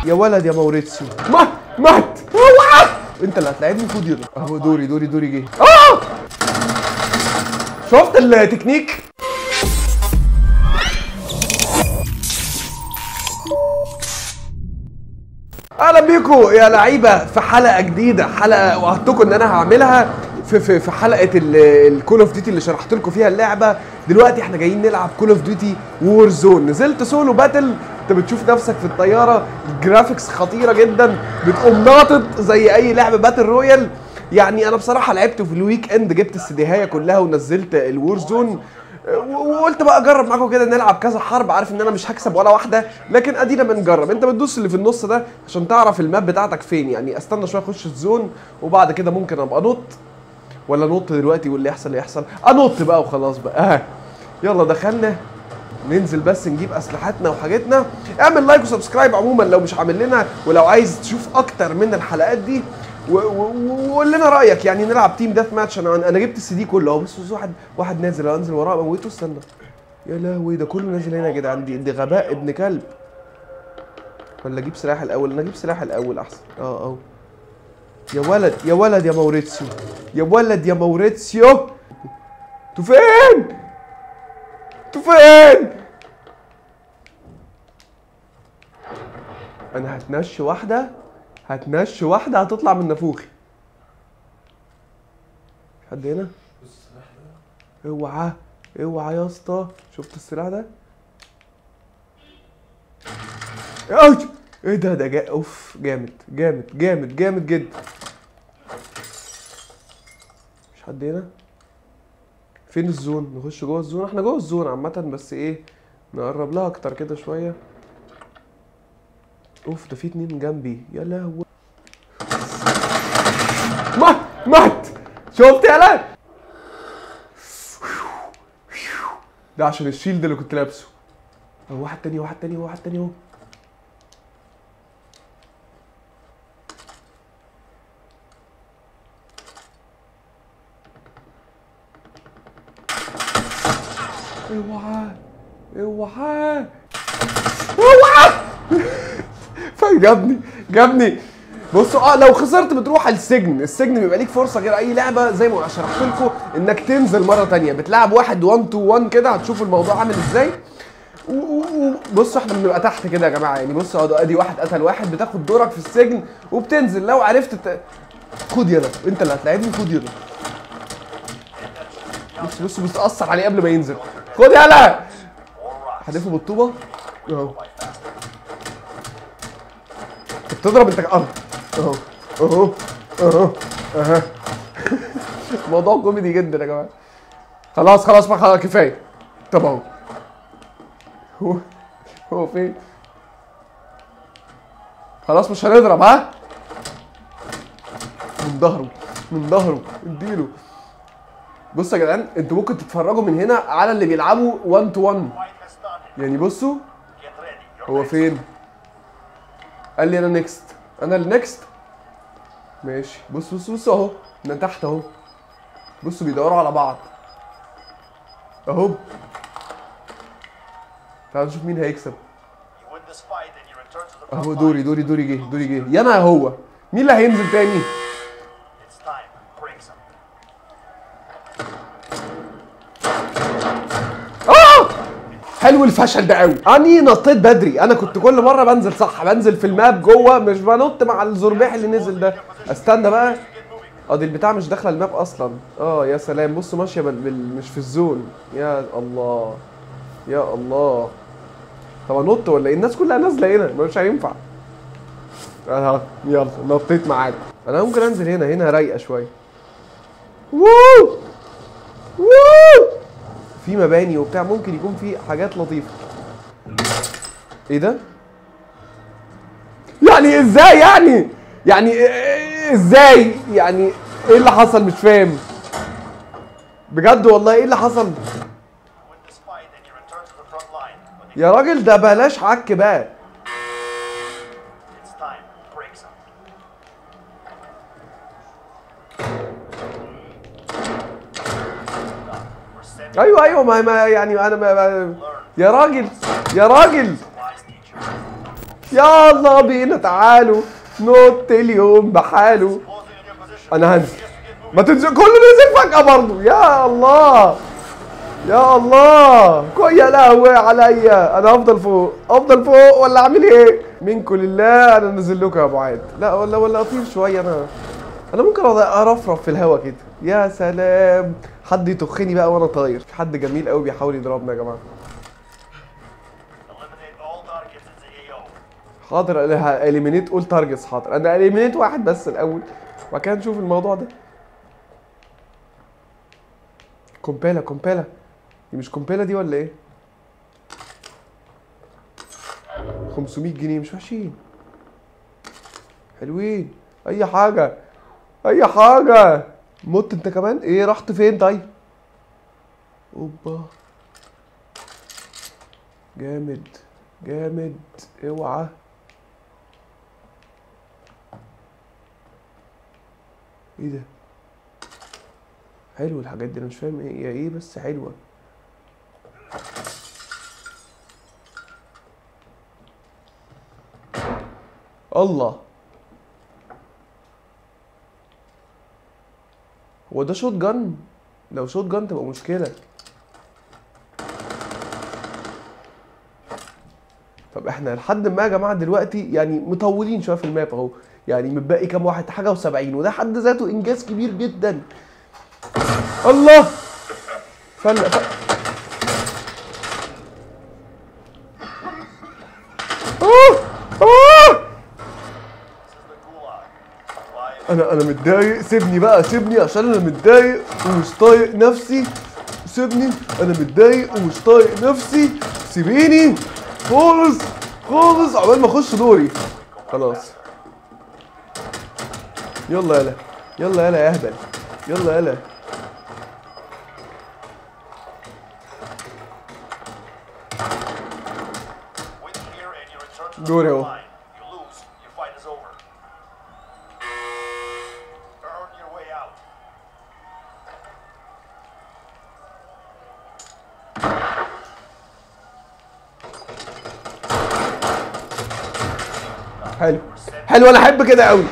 يا ولد يا موريتسيو مات مات اوعى انت اللي هتلاعبني خد يلا اهو دوري دوري دوري جه اه شفت التكنيك اهلا بيكم يا لعيبه في حلقه جديده حلقه وعدتكم ان انا هعملها في في في حلقه الكول اوف ديوتي اللي شرحت لكم فيها اللعبه دلوقتي احنا جايين نلعب كول اوف ديوتي وور زون نزلت سولو باتل انت بتشوف نفسك في الطياره الجرافيكس خطيره جدا بتقوم ناطط زي اي لعبه باتل رويال يعني انا بصراحه لعبت في الويك اند جبت السديهايه كلها ونزلت الوور زون وقلت بقى اجرب معاكم كده نلعب كذا حرب عارف ان انا مش هكسب ولا واحده لكن ادينا بنجرب انت بتدوس اللي في النص ده عشان تعرف الماب بتاعتك فين يعني استنى شويه اخش الزون وبعد كده ممكن ابقى انط ولا نط دلوقتي واللي يحصل اللي يحصل انط بقى وخلاص بقى اه يلا دخلنا ننزل بس نجيب اسلحتنا وحاجتنا اعمل لايك وسبسكرايب عموما لو مش عامل لنا ولو عايز تشوف اكتر من الحلقات دي و- و- وقول لنا رايك يعني نلعب تيم ديث ماتش انا انا جبت السي دي كله اهو بس بس واحد واحد نازل انزل وراه اموته استنى يا لهوي ده كله نازل هنا يا جدعان دي, دي غباء ابن كلب ولا اجيب سلاح الاول انا اجيب سلاح الاول احسن اه اه يا ولد يا ولد يا موريتسيو يا ولد يا موريتسيو انتوا فين انتوا فين انا هتنش واحده هتنش واحده هتطلع من نافوخي حد هنا اوعى اوعى يا اسطى شفت السلاح ده اوش ايه ده ده جا... اوف جامد جامد جامد جامد جدا مش حد هنا فين الزون نخش جوه الزون احنا جوه الزون عامه بس ايه نقرب لها اكتر كده شويه اوف ده في اتنين جنبي يا لهوي مات مات شفت يالا ده عشان الشيلد اللي كنت لابسه أهو واحد تاني واحد تاني واحد تاني اهو اوعى اوعى اوعى فجابني جابني بصوا اه لو خسرت بتروح السجن السجن بيبقى ليك فرصه غير اي لعبه زي ما شرحت لكم انك تنزل مره تانية بتلعب واحد 1 تو 1 كده هتشوفوا الموضوع عامل ازاي و- و- و- بصوا احنا بنبقى تحت كده يا جماعه يعني بصوا اه ادي واحد قتل واحد بتاخد دورك في السجن وبتنزل لو عرفت ت... خد يلا انت اللي هتلاعبني خد يلا بص بص بص اثر عليه قبل ما ينزل خد يلا هدفه بالطوبه اهو انت بتضرب انت اه اهو اهو اهو اها موضوع كوميدي جدا يا جماعه خلاص خلاص بقى خلاص كفايه طب اهو هو هو فين خلاص مش هنضرب ها من ظهره من ظهره اديله بص يا جدعان انتوا ممكن تتفرجوا من هنا على اللي بيلعبوا 1 تو 1 يعني بصوا هو فين قال لي انا نيكست انا النكست ماشي بص بص بص اهو انا تحت اهو بصوا بيدوروا على بعض اهو تعالوا نشوف مين هيكسب You win this fight and you return to the front اهو line. دوري دوري دوري جه دوري جه يا انا هو مين اللي هينزل تاني It's time. Bring something. اه حلو الفشل ده قوي اني نطيت بدري انا كنت كل مره بنزل صح بنزل في الماب جوه مش بنط مع الزرباح اللي نزل ده استنى بقى اه دي البتاع مش داخله الماب اصلا اه يا سلام بصوا ماشيه بال... بال... مش في الزون يا الله يا الله طب انط ولا ايه الناس كلها نازله هنا مش هينفع اه يلا نطيت معاك انا ممكن انزل هنا هنا رايقه شويه ووو ووو في مباني وبتاع ممكن يكون في حاجات لطيفه ايه ده يعني ازاي يعني يعني إيه- ازاي يعني ايه اللي حصل مش فاهم بجد والله ايه اللي حصل Win this fight and you return to the front line. When the يا راجل ده بلاش عك بقى it's time. Bring something. We're sending ايوه ايوه ما, ما يعني انا ما, ما يا راجل يا راجل wise teachers. يلا بينا تعالوا نط اليوم بحاله Closing in your position. انا هنزل Yes, we get moving. ما تنزل كله نزل فجأة برضه يا الله يا الله كو- يا لهوي عليا انا افضل فوق افضل فوق ولا اعمل ايه منكم لله انا نازل لكم يا ابو عاد لا ولا ولا اطير شويه انا انا ممكن أض- ارفرف في الهوا كده يا سلام حد يطخني بقى وانا طاير في حد جميل قوي بيحاول يضربنا يا جماعه Eliminate all targets in the AO. حاضر اليمينيت اول تارجتس حاضر انا اليمينيت واحد بس الاول وبعد كده نشوف الموضوع ده كومبالا كومبالا دي مش كومبالا دي ولا ايه 500 جنيه مش وحشين حلوين اي حاجه اي حاجه مت انت كمان ايه رحت فين طيب اوبا جامد جامد اوعى ايه ده حلو الحاجات دي انا مش فاهم ايه هي ايه بس حلوه الله هو ده شوت جن لو شوت جن تبقى مشكله طب احنا لحد ما يا جماعه دلوقتي يعني مطولين شويه في الماب اهو يعني متبقي كام واحد حاجه و70 وده حد ذاته انجاز كبير جدا الله فل فل آه! آه! This is the Gulag. Five انا انا متضايق سيبني بقى سيبني عشان انا متضايق ومش طايق نفسي سيبني انا متضايق ومش طايق نفسي سيبيني خالص خالص عقبال ما اخش دوري خلاص يلا يلا يلا يلا يا اهبل يلا يلا win here and you return to the دوري front اهو line. You lose, your fight is over. Earn your way out. حلو حلو انا احب كده قوي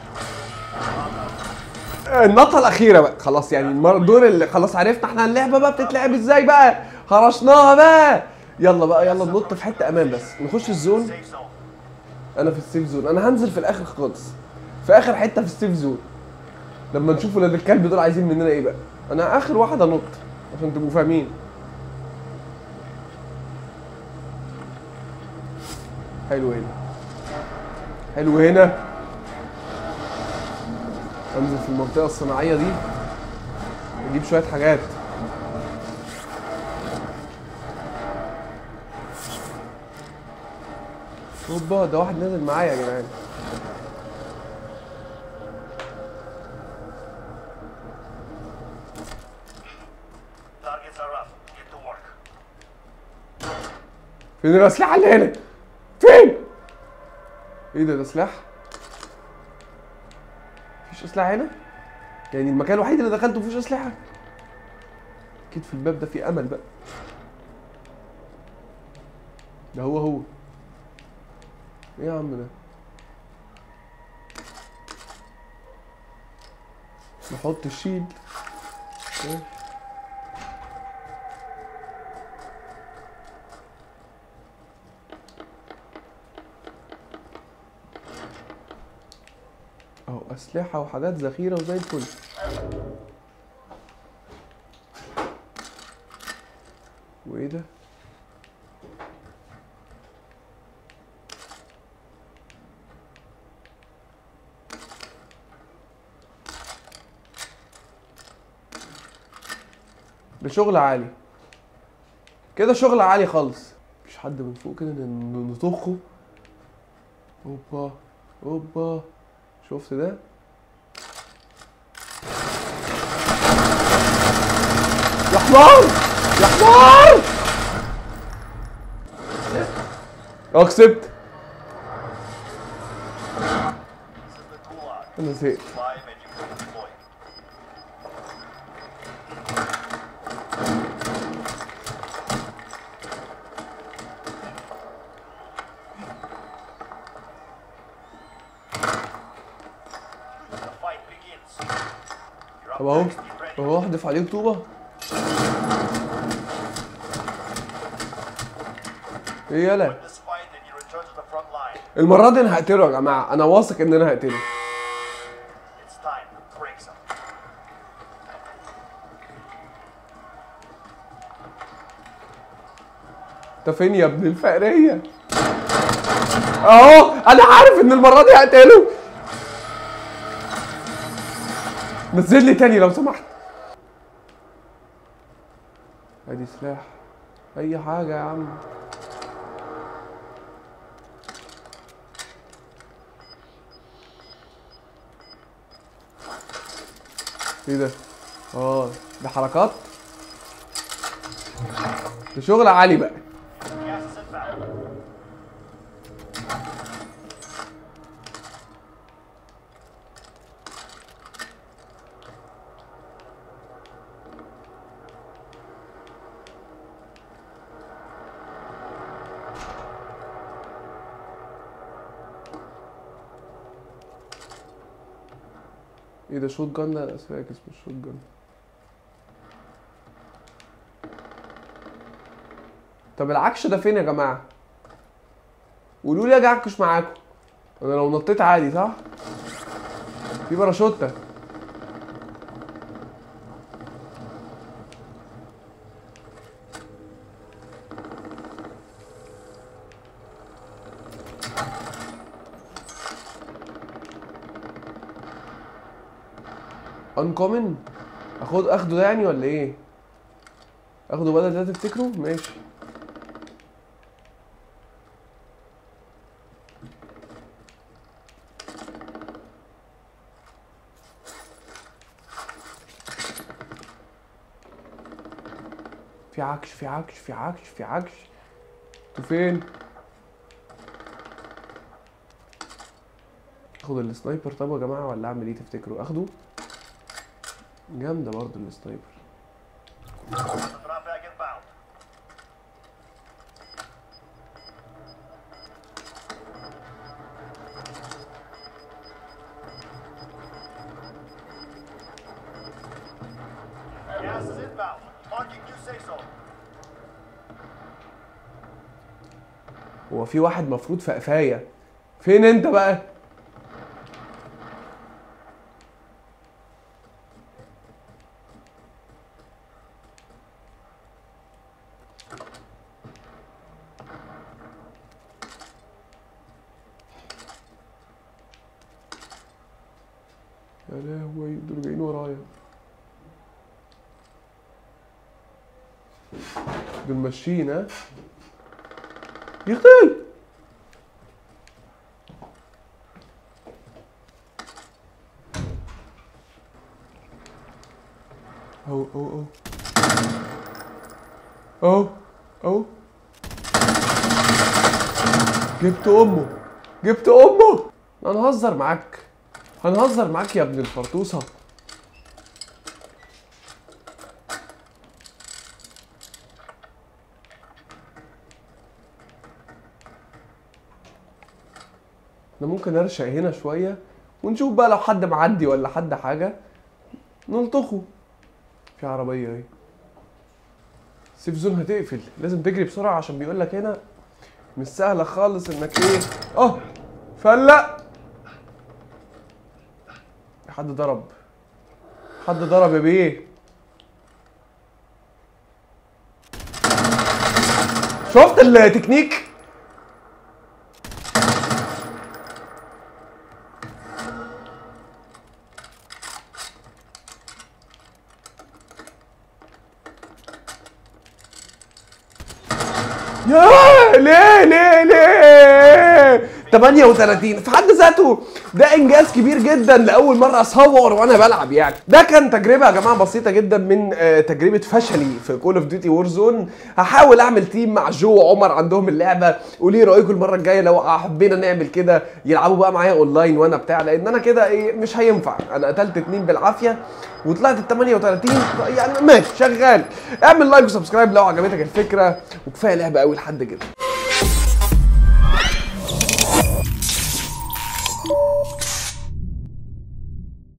النطه الاخيره بقى خلاص يعني المر- الدور اللي خلاص عرفنا احنا اللعبه بقى بتتلعب ازاي بقى هرشناها بقى يلا بقى يلا ننط في حته امان بس نخش الزون Safe zone. انا في السيف زون انا هنزل في الاخر خالص في اخر حته في السيف زون لما نشوف ولاد الكلب دول عايزين مننا ايه بقى انا اخر واحد انط عشان تبقوا فاهمين حلو هنا حلو هنا انزل في المنطقه الصناعيه دي اجيب شويه حاجات اوبا ده واحد نازل معايا يا جدعان Targets are up. Get to work. فين الاسلحه اللي هنا فين ايه ده ده سلاح مفيش اسلحه هنا يعني المكان الوحيد اللي دخلته مفيش اسلحه اكيد في الباب ده في امل بقى ده هو هو ايه يا عم ده نحط الشيلد إيه؟ اهو اسلحه وحاجات ذخيره وزي الفل وايه ده ده شغل عالي كده شغل عالي خالص مفيش حد من فوق كده ن- نطخه اوبا اوبا شفت ده يا حمار يا حمار اه كسبت This is the Gulag. انا زهقت Live and you can deploy. You're up طب اهو next. Be ready. اهو احدف عليه طوبه ايه يلا Win this fight and you return to the front line. المره دي انا هقتله يا جماعه انا واثق ان انا هقتله It's time to break some. انت فين يا ابن الفقريه اهو انا عارف ان المره دي هقتله نزل لي تاني لو سمحت ادي سلاح اي حاجه يا عم ايه ده اه ده حركات ده شغل عالي بقى Gas is inbound. ايه ده شوت جان ده انا فاكر اسمه شوت جان طب العكش ده فين يا جماعه قولوا لي اجي اعكش معاكم انا لو نطيت عادي صح في باراشوتة انكومن اخد اخده ده يعني ولا ايه اخده بدل ده تفتكروا ماشي في عكش في عكش في عكش في عكش انتوا فين اخد السنايبر طب يا جماعه ولا اعمل ايه تفتكروا اخده جامده برضه السنايبر The drop bag inbound. Gas is inbound. Marking new safe zone. هو في واحد مفروض في قفايا فين انت بقى يا لهوي دول جايين ورايا دول ماشيين ها يخي اهو اهو اهو اهو اهو جبت امه جبت امه هنهزر معاك هنهزر معاك يا ابن الفرطوسه انا ممكن ارشق هنا شويه ونشوف بقى لو حد معدي ولا حد حاجه نلطخه في عربيه اهي سيف زون هتقفل لازم تجري بسرعه عشان بيقول لك هنا مش سهله خالص انك ايه اه فلا حد ضرب حد ضرب يا بيه شفت التكنيك يا ليه ليه ليه 38 في حد ذاته ده انجاز كبير جدا لاول مره اصور وانا بلعب يعني ده كان تجربه يا جماعه بسيطه جدا من آه، تجربه فشلي في كول اوف ديوتي وور زون هحاول اعمل تيم مع جو وعمر عندهم اللعبه قولي رايكم المره الجايه لو حبينا نعمل كده يلعبوا بقى معايا اونلاين وانا بتاع لان انا كده ايه مش هينفع انا قتلت اتنين بالعافيه وطلعت ال 38 يعني ماشي شغال اعمل لايك وسبسكرايب لو عجبتك الفكره وكفايه لعبه قوي لحد كده